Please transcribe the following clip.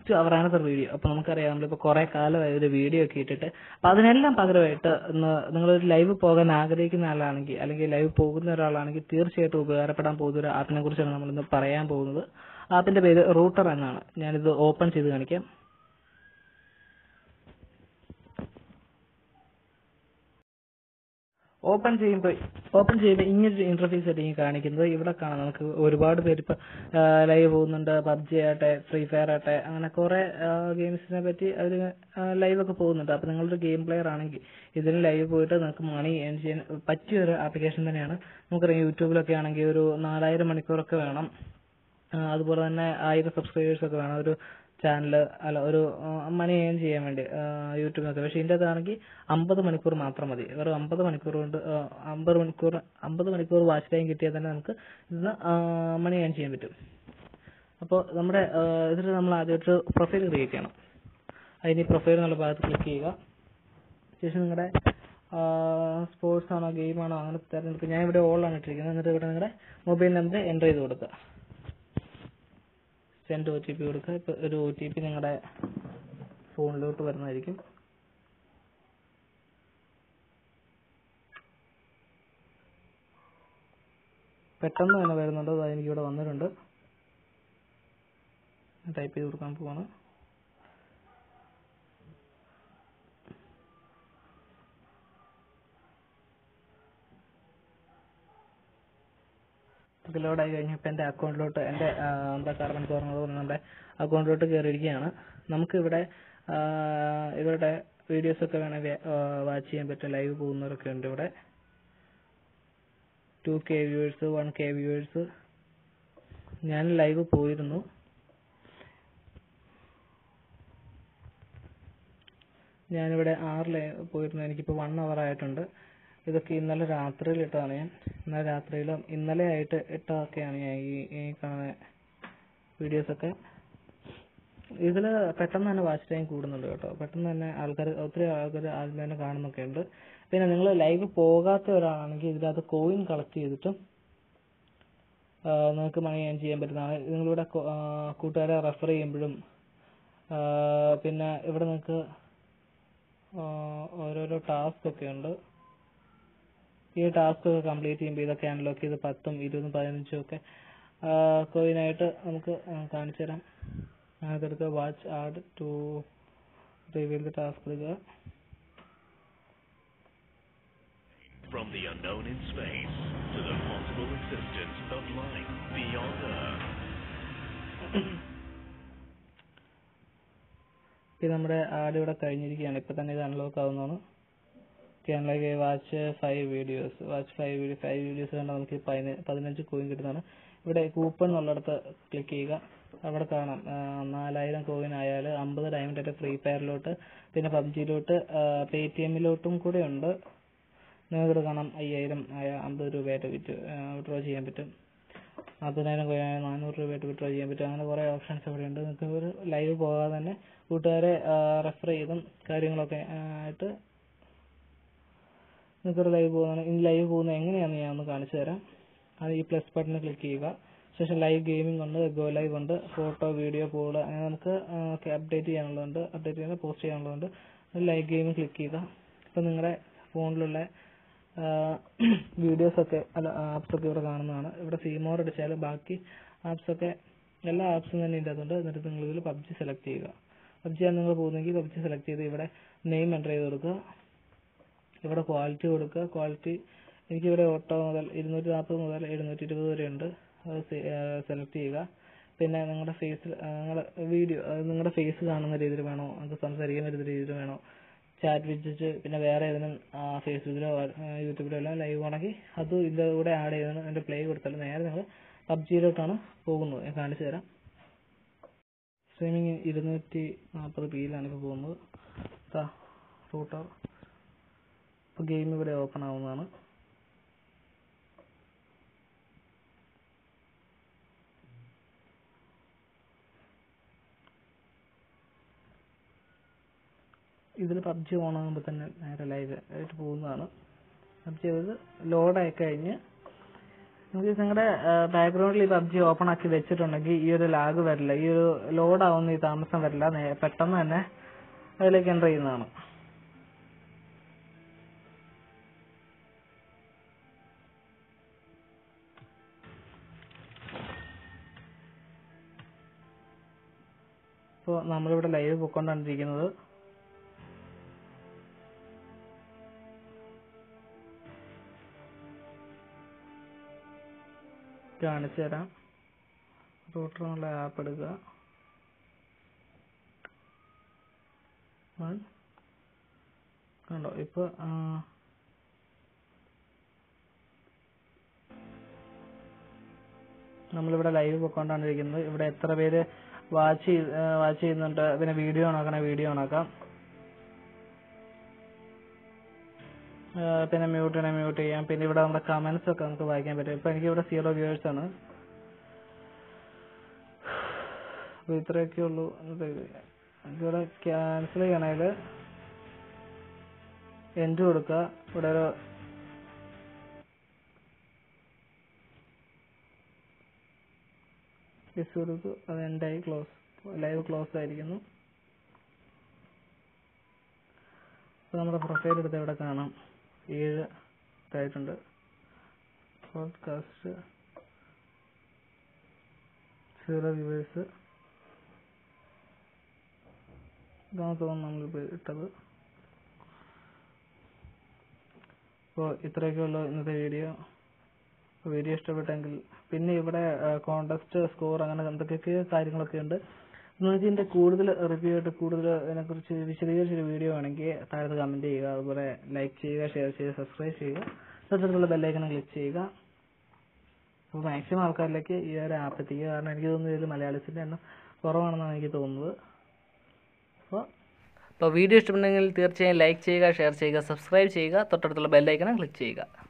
First അവർ another video അപ്പൊ നമുക്കറിയാം നമ്മളിപ്പോ കുറെ കാലമായി ഒരു വീഡിയോ ഒക്കെ ഇട്ടിട്ട് അപ്പൊ അതിനെല്ലാം പകരമായിട്ട് ഇന്ന് നിങ്ങളൊരു ലൈവ് പോകാൻ ആഗ്രഹിക്കുന്ന ആളാണെങ്കിൽ അല്ലെങ്കിൽ ലൈവ് പോകുന്ന ഒരാളാണെങ്കിൽ തീർച്ചയായിട്ടും ഉപകാരപ്പെടാൻ പോകുന്ന ഒരു ആപ്പിനെ കുറിച്ചാണ് നമ്മൾ ഇന്ന് പറയാൻ പോകുന്നത് ആപ്പിന്റെ പേര് റൂട്ടർ എന്നാണ് ഞാനിത് ഓപ്പൺ ചെയ്ത് കാണിക്കാം ഓപ്പൺ ചെയ്യുമ്പോൾ ഓപ്പൺ ചെയ്യുമ്പോൾ ഇങ്ങനൊരു ഇന്റർഫേസ് ആയിരിക്കും കാണിക്കുന്നത് ഇവിടെ കാണാം നമുക്ക് ഒരുപാട് പേര് ഇപ്പൊ ലൈവ് പോകുന്നുണ്ട് പബ്ജി ആട്ടെ ഫ്രീ ഫയർ ആട്ടെ അങ്ങനെ കുറെ ഗെയിംസിനെ പറ്റി അവർ ലൈവ് ഒക്കെ പോകുന്നുണ്ട് അപ്പൊ നിങ്ങളൊരു ഗെയിം പ്ലെയർ ആണെങ്കിൽ ഇതിന് ലൈവ് പോയിട്ട് നിങ്ങൾക്ക് മണി ഏൺ ചെയ്യാൻ പറ്റിയ ഒരു ആപ്ലിക്കേഷൻ തന്നെയാണ് നമുക്കറിയാം യൂട്യൂബിലൊക്കെ ആണെങ്കിൽ ഒരു നാലായിരം മണിക്കൂറൊക്കെ വേണം ആ, അതുപോലെ തന്നെ ആയിരം സബ്സ്ക്രൈബേഴ്സ് ഒക്കെ വേണം ഒരു ചാനൽ അല്ല ഒരു മണി ഏൺ ചെയ്യാൻ വേണ്ടി യൂട്യൂബിനൊക്കെ പക്ഷെ ഇതിൻ്റെ അതാണെങ്കിൽ അമ്പത് മണിക്കൂർ മാത്രം മതി വെറും അമ്പത് മണിക്കൂർ കൊണ്ട് അമ്പത് മണിക്കൂർ അമ്പത് മണിക്കൂർ വാച്ച് ടൈം കിട്ടിയാൽ തന്നെ നമുക്ക് ഇതിന് മണി ഏൺ ചെയ്യാൻ പറ്റും അപ്പോൾ നമ്മുടെ ഇതിൽ നമ്മൾ ആദ്യമായിട്ട് പ്രൊഫൈൽ ക്രിയേറ്റ് ചെയ്യണം അതിന് പ്രൊഫൈൽ എന്നുള്ള ഭാഗത്ത് ക്ലിക്ക് ചെയ്യുക ശേഷം നിങ്ങളുടെ സ്പോർട്സ് ആണോ ഗെയിം ആണോ അങ്ങനെ തിരഞ്ഞെടുക്കുക ഞാൻ ഇവിടെ ഓൾ ആണ് ഇട്ടിരിക്കുന്നത് എന്നിട്ട് ഇവിടെ നിങ്ങളുടെ മൊബൈൽ നമ്പർ എൻ്റർ ചെയ്ത് കൊടുക്കുക സെൻഡ് ഒ ടി പി കൊടുക്കുക ഇപ്പോൾ ഒരു ഒ ടി പി നിങ്ങളുടെ ഫോണിലോട്ട് വരുന്നതായിരിക്കും പെട്ടെന്ന് തന്നെ വരുന്നുണ്ട് അത് എനിക്ക് ഇവിടെ വന്നിട്ടുണ്ട് ടൈപ്പ് ചെയ്ത് കൊടുക്കാൻ പോവാണ് ഇത് ലോഡായി കഴിഞ്ഞപ്പോൾ എൻ്റെ അക്കൗണ്ടിലോട്ട് എൻ്റെ ആ, എന്താ കാർബൺ കോർണർ നമ്മുടെ അക്കൗണ്ടിലോട്ട് കയറിയിരിക്കുകയാണ് നമുക്കിവിടെ ആ, ഇവരുടെ വീഡിയോസ് ഒക്കെ വേണമെങ്കിൽ വാച്ച് ചെയ്യാൻ പറ്റും ലൈവ് പോകുന്നവരൊക്കെ ഉണ്ട് ഇവിടെ two K viewers one K viewers ഞാൻ ലൈവ് പോയിരുന്നു ഞാനിവിടെ ആറില് പോയിരുന്നു എനിക്കിപ്പോൾ വൺ അവർ ആയിട്ടുണ്ട് ഇതൊക്കെ ഇന്നലെ രാത്രിയിൽ ഇട്ടതാണ് ഞാൻ ഇന്നലെ രാത്രിയിലും ഇന്നലെ ആയിട്ട് ഇട്ടതൊക്കെയാണ് ഞാൻ ഈ ഈ കാണുന്ന വീഡിയോസൊക്കെ ഇതിൽ പെട്ടെന്ന് തന്നെ വാച്ച് ടൈം കൂടുന്നുണ്ട് കേട്ടോ പെട്ടെന്ന് തന്നെ ആൾക്കാർ ഒത്തിരി ആൾക്കാർ ആദ്യം തന്നെ കാണുന്നൊക്കെ ഉണ്ട് പിന്നെ നിങ്ങൾ ലൈവ് പോകാത്ത ഒരാളാണെങ്കിൽ ഇതിനകത്ത് കോയിൻ കളക്ട് ചെയ്തിട്ടും ആ, നിങ്ങൾക്ക് മണി ഏൺ ചെയ്യാൻ പറ്റുന്നതാണ് നിങ്ങളിവിടെ കൊ- ആ, കൂട്ടുകാരെ റെഫർ ചെയ്യുമ്പോഴും ആ, പിന്നെ ഇവിടെ നിങ്ങൾക്ക് ആ, ഓരോരോ ടാസ്ക് ഒക്കെ ഉണ്ട് ഈ ടാസ്ക് ഒക്കെ കംപ്ലീറ്റ് ചെയ്യുമ്പോൾ ഇതൊക്കെ അൺലോക്ക് ചെയ്ത് പത്തും ഇരുപതും പതിനഞ്ചും ഒക്കെ കോയിനായിട്ട് നമുക്ക് ആ, കാണിച്ചു തരാം അതെടുക്കുക watch ad to reveal the task എടുക്കുക From the unknown in space to the possible existence of life beyond Earth. ഇത് നമ്മുടെ ആഡ് ഇവിടെ കഴിഞ്ഞിരിക്കുകയാണ് ഇപ്പൊ തന്നെ ഇത് അൺലോക്ക് ആവുന്നതാണ് can like watch five videos watch five video five videos കണ്ടാൽ നമുക്ക് ഈ പതിന- പതിനഞ്ച് കോയിൻ കിട്ടുന്നതാണ് ഇവിടെ കൂപ്പൺ എന്നുള്ളിടത്ത് ക്ലിക്ക് ചെയ്യുക അവിടെ കാണാം ആ, നാലായിരം കോയിൻ ആയാൽ അമ്പത് ഡയമണ്ട് ആയിട്ട് ഫ്രീ ഫയറിലോട്ട് പിന്നെ പബ്ജിയിലോട്ട് പേ ടി എമ്മിലോട്ടും കൂടെ ഉണ്ട് നിങ്ങൾക്ക് കാണാം അയ്യായിരം ആയ അമ്പത് രൂപയായിട്ട് വിറ്റ് വിഡ്രോ ചെയ്യാൻ പറ്റും നാൽപ്പതിനായിരം കോയിനായ നാനൂറ് രൂപയായിട്ട് വിഡ്രോ ചെയ്യാൻ പറ്റും അങ്ങനെ കുറേ ഓപ്ഷൻസ് ഇവിടെ ഉണ്ട് നിങ്ങൾക്ക് ഒരു ലൈവ് പോകാതെ തന്നെ കൂട്ടുകാരെ റെഫർ ചെയ്തും കാര്യങ്ങളൊക്കെ ആ, ആയിട്ട് നിങ്ങൾക്ക് ലൈവ് പോകുന്ന ഇനി ലൈവ് പോകുന്നത് എങ്ങനെയാണെന്ന് ഞാൻ ഒന്ന് കാണിച്ചു തരാം അത് ഈ പ്ലസ് ബട്ടണിൽ ക്ലിക്ക് ചെയ്യുക ശേഷം ലൈവ് ഗെയിമിംഗ് ഉണ്ട് ഗോ ലൈവ് ഉണ്ട് ഫോട്ടോ വീഡിയോ പോൾ അങ്ങനെ നമുക്ക് അപ്ഡേറ്റ് ചെയ്യാനുള്ളതുണ്ട് അപ്ഡേറ്റ് ചെയ്യാൻ പോസ്റ്റ് ചെയ്യാനുള്ളതുണ്ട് ലൈവ് ഗെയിമിംഗ് ക്ലിക്ക് ചെയ്യുക ഇപ്പം നിങ്ങളുടെ ഫോണിലുള്ള വീഡിയോസ് ഒക്കെ അല്ല ആപ്സ് ഒക്കെ ഇവിടെ കാണുന്നതാണ് ഇവിടെ സീമോർ അടിച്ചാൽ ബാക്കി ആപ്സ് ഒക്കെ എല്ലാ ആപ്സും തന്നെ ഇതിൻ്റെ അകത്തുണ്ട് എന്നിട്ട് നിങ്ങൾ ഇതിൽ പബ്ജി സെലക്ട് ചെയ്യുക പബ്ജി ആണ് നിങ്ങൾ പോകുന്നെങ്കിൽ പബ്ജി സെലക്ട് ചെയ്ത് ഇവിടെ നെയിം എൻ്റർ ചെയ്ത് കൊടുക്കുക ഇവിടെ ക്വാളിറ്റി കൊടുക്കുക ക്വാളിറ്റി എനിക്കിവിടെ ഓട്ടോ മുതൽ ഇരുന്നൂറ്റി നാൽപ്പത് മുതൽ എഴുന്നൂറ്റി ഇരുപത് വരെ ഉണ്ട് അത് സെലക്ട് ചെയ്യുക പിന്നെ നിങ്ങളുടെ ഫേസിൽ നിങ്ങളുടെ വീഡിയോ നിങ്ങളുടെ ഫേസ് കാണുന്ന രീതിയിൽ വേണോ അത് സംസാരിക്കാൻ പറ്റുന്ന രീതിയിൽ വേണോ ചാറ്റ് വെച്ചിട്ട് പിന്നെ വേറെ ഏതെങ്കിലും ഫേസ്ബുക്കിലോ യൂട്യൂബിലോ എല്ലാം ലൈവ് ആണെങ്കിൽ അത് ഇതിൻ്റെ കൂടെ ആഡ് ചെയ്താണ് അതിൻ്റെ പ്ലേ കൊടുത്താൽ നേരെ നിങ്ങൾ പബ്ജിയിലോട്ടാണ് പോകുന്നത് ഞാൻ കാണിച്ചു തരാം സ്ട്രീമിങ് ഇരുന്നൂറ്റി നാൽപ്പത് പിയിലാണ് ഇപ്പോൾ പോകുന്നത് റൂട്ടർ ഇപ്പോൾ ഗെയിം ഇവിടെ ഓപ്പൺ ആവുന്നതാണ് ഇതിൽ പബ്ജി ഓൺ ആകുമ്പോൾ തന്നെ നേരെ ലൈവ് ആയിട്ട് പോകുന്നതാണ് പബ്ജി അത് ലോഡായി കഴിഞ്ഞ് നിങ്ങൾക്ക് നിങ്ങളുടെ ബാക്ക്ഗ്രൗണ്ടിൽ ഈ പബ്ജി ഓപ്പൺ ആക്കി വെച്ചിട്ടുണ്ടെങ്കിൽ ഈ ഒരു ലാഗ് വരില്ല ഈ ഒരു ലോഡ് ആവുന്ന ഈ താമസം വരില്ല നേ- പെട്ടെന്ന് തന്നെ അതിലേക്ക് എൻ്റർ ചെയ്യുന്നതാണ് ഇപ്പോൾ നമ്മളിവിടെ ലൈവ് പൊയ്ക്കൊണ്ടിരിക്കുന്നത് കാണിച്ചു തരാം റൂട്ടർ എന്നുള്ള ആപ്പ് എടുക്കുക വൺ കണ്ടോ ഇപ്പോൾ നമ്മളിവിടെ ലൈവ് പൊയ്ക്കൊണ്ടാണ്ടിരിക്കുന്നത് ഇവിടെ എത്ര പേര് വാച്ച് വാച്ച് ചെയ്യുന്നുണ്ട് പിന്നെ വീഡിയോ ഓണാക്കണേ വീഡിയോ ഓണാക്കാം ആ, പിന്നെ മ്യൂട്ട് ചെയ്യണേ മ്യൂട്ട് ചെയ്യാം പിന്നെ ഇവിടെ നമ്മുടെ കമന്റ്സ് ഒക്കെ നമുക്ക് വായിക്കാൻ പറ്റും ഇപ്പൊ എനിക്ക് ഇവിടെ സീറോ വ്യൂവേഴ്സ് ആണ് അപ്പൊ ഇത്രയൊക്കെ ഉള്ളൂ ഇത് ഇവിടെ ക്യാൻസൽ ചെയ്യണേല് എൻഡ് കൊടുക്കുക ഇവിടെ ഒരു യെസ് കൊടുത്തു അത് എൻഡായി ക്ലോസ് ലൈവ് ക്ലോസ് ആയിരിക്കുന്നു അപ്പോൾ നമ്മുടെ പ്രൊഫൈൽ എടുത്ത് ഇവിടെ കാണാം ഏഴ് ഇതായിട്ടുണ്ട് പോഡ്കാസ്റ്റ് സീറോ വ്യൂവേഴ്സ് ഇതാണ് തോന്നുന്നു നമ്മളിപ്പോൾ ഇട്ടത് അപ്പോൾ ഇത്രയൊക്കെ ഉള്ളൂ ഇന്നത്തെ വീഡിയോ വീഡിയോ ഇഷ്ടപ്പെട്ടെങ്കിൽ പിന്നെ ഇവിടെ കോണ്ടസ്റ്റ് സ്കോർ അങ്ങനെ എന്തൊക്കെയൊക്കെ കാര്യങ്ങളൊക്കെ ഉണ്ട് എന്ന് വെച്ചാൽ ഇതിന്റെ കൂടുതൽ റിവ്യൂ ആയിട്ട് കൂടുതൽ ഇതിനെക്കുറിച്ച് വിശദീകരിച്ചൊരു വീഡിയോ ആണെങ്കിൽ താഴത്ത് കമന്റ് ചെയ്യുക അതുപോലെ ലൈക്ക് ചെയ്യുക ഷെയർ ചെയ്യുക സബ്സ്ക്രൈബ് ചെയ്യുക തൊട്ടടുത്തുള്ള ബെല്ലൈക്കൺ ക്ലിക്ക് ചെയ്യുക അപ്പോൾ മാക്സിമം ആൾക്കാരിലേക്ക് ഈ ഒരു ആപ്പ് എത്തിക്കുക കാരണം എനിക്ക് തോന്നുന്നു ഇതിൽ മലയാളീസിന്റെ എണ്ണം കുറവാണെന്നാണ് എനിക്ക് തോന്നുന്നത് അപ്പോൾ അപ്പോൾ വീഡിയോ ഇഷ്ടമുണ്ടെങ്കിൽ തീർച്ചയായും ലൈക്ക് ചെയ്യുക ഷെയർ ചെയ്യുക സബ്സ്ക്രൈബ് ചെയ്യുക തൊട്ടടുത്തുള്ള ബെല്ലൈക്കൺ ക്ലിക്ക് ചെയ്യുക